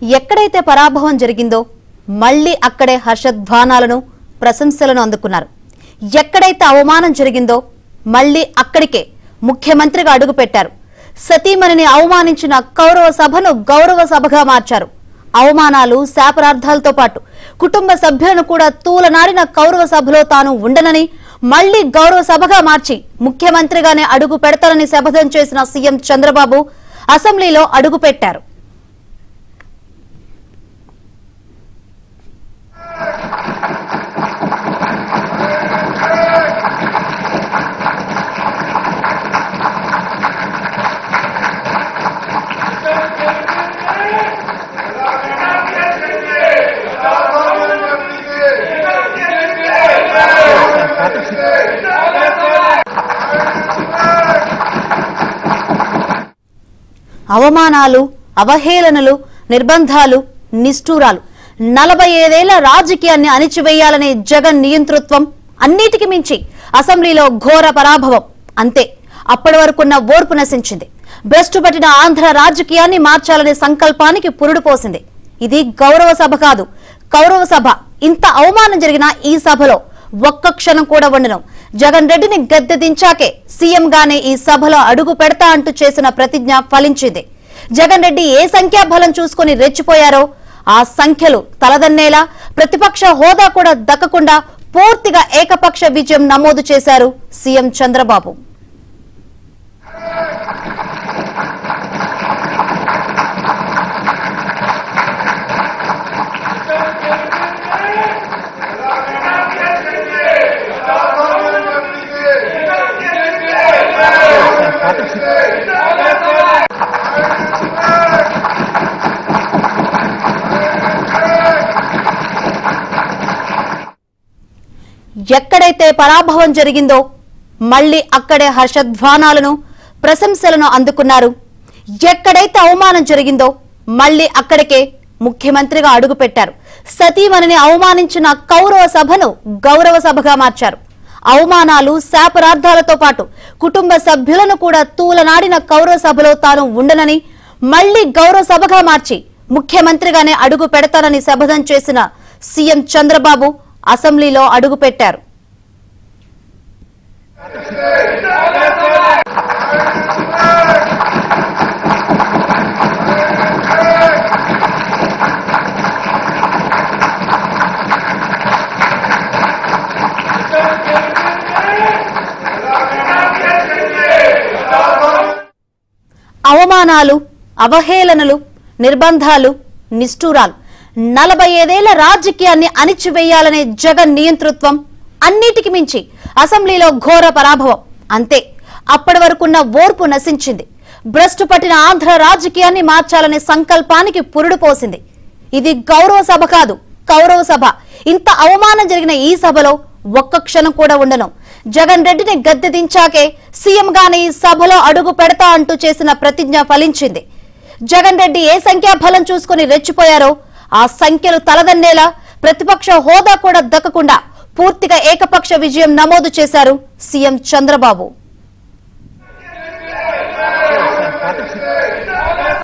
ఎక్కడైతే పరాభవం జరిగిందో మళ్లీ అక్కడే హర్షధ్వానాలను ప్రశంసలను అందుకున్నారు ఎక్కడైతే అవమానం జరిగిందో మళ్లీ అక్కడికే ముఖ్యమంత్రిగా అడుగుపెట్టారు సతీమణిని అవమానించిన కౌరవ సభను గౌరవ సభగా మార్చారు అవమానాలు శాపరార్థాలతో పాటు కుటుంబ సభ్యులను కూడా తూలనాడిన కౌరవ సభలో తాను ఉండనని మళ్లీ గౌరవ సభగా మార్చి ముఖ్యమంత్రిగానే అడుగు పెడతానని శపథం చేసిన సీఎం చంద్రబాబు అసెంబ్లీలో అడుగుపెట్టారు అవమానాలు అవహేళనలు నిర్బంధాలు నిష్ఠూరాలు నలభై ఐదేళ్ల రాజకీయాన్ని అణిచివేయాలనే జగన్ నియంతృత్వం అన్నిటికి మించి అసెంబ్లీలో ఘోర పరాభవం అంతే అప్పటి వరకున్న ఓర్పు నశించింది భ్రష్టు పట్టిన ఆంధ్ర రాజకీయాన్ని మార్చాలనే సంకల్పానికి పురుడు పోసింది ఇది గౌరవ సభ కాదు కౌరవ సభ ఇంత అవమానం జరిగిన ఈ సభలో ఒక్క క్షణం కూడా ఉండను జగన్ రెడ్డిని గద్దె దించాకే సీఎం గానే ఈ సభలో అడుగు పెడతా అంటూ చేసిన ప్రతిజ్ఞ ఫలించింది జగన్ రెడ్డి ఏ సంఖ్యాబలం చూసుకొని రెచ్చిపోయారో ఆ సంఖ్యలు తలదన్నేలా ప్రతిపక్ష హోదా కూడా దక్కకుండా పూర్తిగా ఏకపక్ష విజయం నమోదు చేశారు సీఎం చంద్రబాబు ఎక్కడైతే పరాభవం జరిగిందో మళ్లీ అక్కడే హర్షధ్వానాలను ప్రశంసలను అందుకున్నారు ఎక్కడైతే అవమానం జరిగిందో మళ్లీ అక్కడికే ముఖ్యమంత్రిగా అడుగుపెట్టారు సతీమణిని అవమానించిన కౌరవ సభను గౌరవ సభగా మార్చారు అవమానాలు శాపరార్థాలతో పాటు కుటుంబ సభ్యులను కూడా తూలనాడిన కౌరవ సభలో తాను ఉండనని మళ్లీ గౌరవ సభగా మార్చి ముఖ్యమంత్రిగానే అడుగు పెడతానని శపథం చేసిన సీఎం చంద్రబాబు అసెంబ్లీలో అడుగుపెట్టారు అవమానాలు అవహేళనలు నిర్బంధాలు నిష్ఠూరాలు నలభై ఐదేళ్ల రాజకీయాన్ని అణిచివేయాలనే జగన్ నియంతృత్వం అన్నిటికి మించి అసెంబ్లీలో ఘోర పరాభవం అంతే అప్పటి వరకున్న ఓర్పు నశించింది భ్రష్టు పట్టిన ఆంధ్ర రాజకీయాన్ని మార్చాలనే సంకల్పానికి పురుడు పోసింది ఇది గౌరవ సభ కాదు కౌరవ సభ ఇంత అవమానం జరిగిన ఈ సభలో ఒక్క క్షణం కూడా ఉండను జగన్ రెడ్డిని గద్దె దించాకే సీఎం గాని ఈ సభలో అడుగు పెడతా అంటూ చేసిన ప్రతిజ్ఞ ఫలించింది జగన్ రెడ్డి ఏ సంఖ్యాబలం చూసుకుని రెచ్చిపోయారో ఆ సంఖ్యలు తలదన్నేలా ప్రతిపక్ష హోదా కూడా దక్కకుండా పూర్తిగా ఏకపక్ష విజయం నమోదు చేశారు సీఎం చంద్రబాబు